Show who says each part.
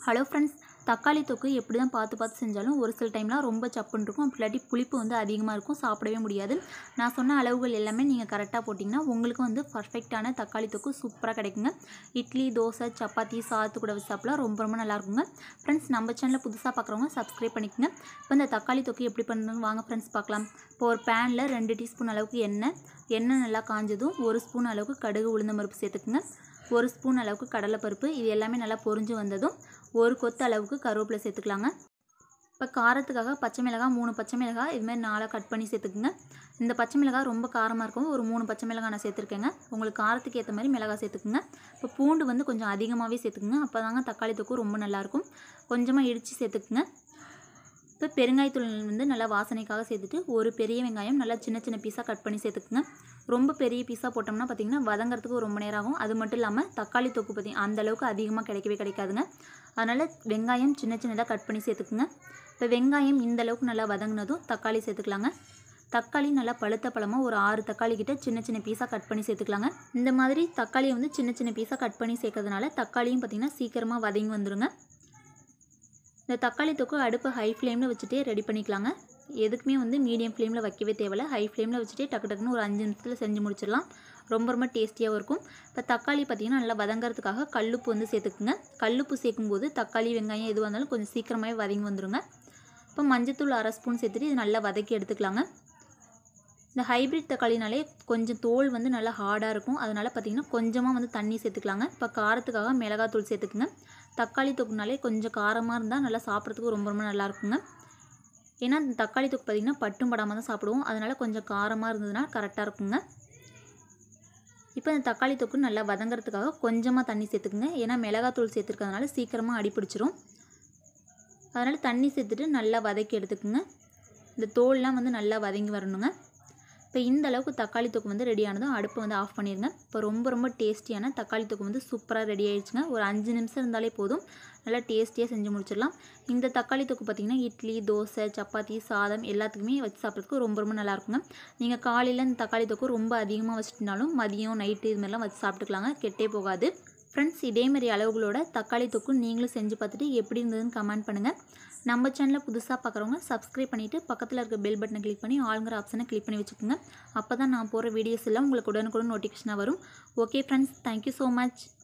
Speaker 1: hello friends தக்காளி தொக்கு எப்படி தான் பார்த்து பார்த்து செஞ்சாலும் ஒரு சில டைம்லாம் ரொம்ப சப்புன்னு இருக்கும் அப்படி இல்லாட்டி புளிப்பு வந்து அதிகமாக இருக்கும் சாப்பிடவே முடியாது நான் சொன்ன அளவுகள் எல்லாமே நீங்கள் கரெக்டாக போட்டிங்கன்னா உங்களுக்கு வந்து பர்ஃபெக்டான தக்காளி தொக்கு சூப்பராக கிடைக்குங்க இட்லி தோசை சப்பாத்தி சாதத்து கூட வச்சு சாப்பிடலாம் ரொம்ப ரொம்ப நல்லா இருக்குங்க ஃப்ரெண்ட்ஸ் நம்ம சேனலில் புதுசாக பார்க்குறவங்க சப்ஸ்கிரைப் பண்ணிக்கோங்க இப்போ இந்த தக்காளி தொக்கு எப்படி பண்ணுறதுன்னு வாங்க ஃப்ரெண்ட்ஸ் பார்க்கலாம் இப்போ ஒரு பேனில் ரெண்டு டீஸ்பூன் அளவுக்கு எண்ணெய் எண்ணெய் நல்லா காஞ்சதும் ஒரு ஸ்பூன் அளவுக்கு கடுகு உளுந்த பருப்பு சேர்த்துக்குங்க ஒரு ஸ்பூன் அளவுக்கு கடலைப்பருப்பு இது எல்லாமே நல்லா பொரிஞ்சு வந்ததும் ஒரு கொத்து அளவுக்கு கருவேப்பிலை சேர்த்துக்கலாங்க இப்போ காரத்துக்காக பச்சை மிளகாய் மூணு பச்சை மிளகாய் இதுமாதிரி நாளாக கட் பண்ணி சேர்த்துக்குங்க இந்த பச்சை மிளகாய் ரொம்ப காரமாக இருக்கும் ஒரு மூணு பச்சை மிளகாய் நான் சேர்த்துருக்கேங்க உங்களுக்கு காரத்துக்கு ஏற்ற மாதிரி மிளகாய் சேர்த்துக்குங்க இப்போ பூண்டு வந்து கொஞ்சம் அதிகமாகவே சேர்த்துக்குங்க அப்போ தாங்க தக்காளி தொக்கு ரொம்ப நல்லாயிருக்கும் கொஞ்சமாக இடித்து சேர்த்துக்குங்க இப்போ பெருங்காயத்தூள் வந்து நல்லா வாசனைக்காக சேர்த்துட்டு ஒரு பெரிய வெங்காயம் நல்லா சின்ன சின்ன பீஸாக கட் பண்ணி சேர்த்துக்குங்க ரொம்ப பெரிய பீஸாக போட்டோம்னா பார்த்திங்கன்னா வதங்கிறதுக்கு ரொம்ப நேரம் ஆகும் அது மட்டும் இல்லாமல் தக்காளி தொக்கு பார்த்தி அந்த அளவுக்கு அதிகமாக கிடைக்கவே கிடைக்காதுங்க அதனால் வெங்காயம் சின்ன சின்னதாக கட் பண்ணி சேர்த்துக்குங்க இப்போ வெங்காயம் இந்த அளவுக்கு நல்லா வதங்கினதும் தக்காளி சேர்த்துக்கலாங்க தக்காளி நல்லா பழுத்த பழமாக ஒரு ஆறு தக்காளி கிட்ட சின்ன சின்ன பீஸாக கட் பண்ணி சேர்த்துக்கலாங்க இந்த மாதிரி தக்காளியை வந்து சின்ன சின்ன பீஸாக கட் பண்ணி சேர்க்கறதுனால தக்காளியும் பார்த்திங்கன்னா சீக்கிரமாக வதங்கி வந்துருங்க இந்த தக்காளி தொக்கு அடுப்பு ஹை ஃப்ளேமில் வச்சுட்டே ரெடி பண்ணிக்கலாங்க எதுக்குமே வந்து மீடியம் ஃப்ளேமில் வைக்கவே தேவையில்ல ஹை ஃப்ளேமில் வச்சுட்டே டக்கு டக்குன்னு ஒரு அஞ்சு நிமிஷத்தில் செஞ்சு முடிச்சிடலாம் ரொம்ப ரொம்ப டேஸ்டியாகவும் இருக்கும் இப்போ தக்காளி பார்த்திங்கன்னா நல்லா வதங்கிறதுக்காக கல்லுப்பு வந்து சேர்த்துக்குங்க கல்லுப்பு சேர்க்கும்போது தக்காளி வெங்காயம் எதுவாக இருந்தாலும் கொஞ்சம் சீக்கிரமாகவே வதங்கி வந்துருங்க இப்போ மஞ்சத்தூள் அரை ஸ்பூன் சேர்த்துட்டு இது நல்லா வதக்கி எடுத்துக்கலாங்க இந்த ஹைப்ரிட் தக்காளினாலே கொஞ்சம் தோல் வந்து நல்லா ஹார்டாக இருக்கும் அதனால் பார்த்திங்கன்னா கொஞ்சமாக வந்து தண்ணி சேர்த்துக்கலாங்க இப்போ காரத்துக்காக மிளகாத்தூள் சேர்த்துக்குங்க தக்காளி தொக்குனாலே கொஞ்சம் காரமாக இருந்தால் நல்லா சாப்பிட்றதுக்கு ரொம்ப ரொம்ப நல்லா இருக்குங்க ஏன்னா இந்த தக்காளி தொக்கு பார்த்திங்கன்னா பட்டும் படாமல் தான் சாப்பிடுவோம் அதனால் கொஞ்சம் காரமாக இருந்ததுன்னா கரெக்டாக இருக்குங்க இப்போ இந்த தக்காளி தொக்கு நல்லா வதங்கிறதுக்காக கொஞ்சமாக தண்ணி சேர்த்துக்குங்க ஏன்னா மிளகாத்தூள் சேர்த்துருக்கறதுனால சீக்கிரமாக அடிப்பிடிச்சிரும் அதனால் தண்ணி சேர்த்துட்டு நல்லா வதக்கி எடுத்துக்குங்க இந்த தோல்லாம் வந்து நல்லா வதங்கி வரணுங்க இப்போ இந்த அளவுக்கு தக்காளி தொக்கு வந்து ரெடி ஆனதும் அடுப்பை வந்து ஆஃப் பண்ணிடுங்க இப்போ ரொம்ப ரொம்ப டேஸ்டியான தக்காளி தொக்கு வந்து சூப்பராக ரெடி ஆயிடுச்சுங்க ஒரு அஞ்சு நிமிஷம் இருந்தாலே போதும் நல்லா டேஸ்டியாக செஞ்சு முடிச்சிடலாம் இந்த தக்காளி தொக்கு பார்த்திங்கன்னா இட்லி தோசை சப்பாத்தி சாதம் எல்லாத்துக்குமே வச்சு சாப்பிட்றதுக்கு ரொம்ப ரொம்ப நல்லாயிருக்குங்க நீங்கள் காலையில் இந்த தக்காளி தொக்கு ரொம்ப அதிகமாக வச்சுட்டுனாலும் மதியம் நைட்டு இது மாதிரிலாம் வச்சு சாப்பிட்டுக்கலாங்க கெட்டே போகாது ஃப்ரெண்ட்ஸ் இதேமாரி அளவுகளோட தக்காளி தொக்கு நீங்களும் செஞ்சு பார்த்துட்டு எப்படி இருந்ததுன்னு கமெண்ட் பண்ணுங்கள் நம்ம சேனலில் புதுசாக பார்க்குறவங்க சப்ஸ்கிரைப் பண்ணிவிட்டு பக்கத்தில் இருக்க பெல் பட்டனை கிளிக் பண்ணி ஆளுங்கிற ஆப்ஷனை கிளிக் பண்ணி வச்சுக்கோங்க அப்போ தான் நான் போகிற வீடியோஸ் எல்லாம் உங்களுக்கு உடனுக்குடன் நோட்டிஃபிகேஷனாக வரும் okay friends thank you so much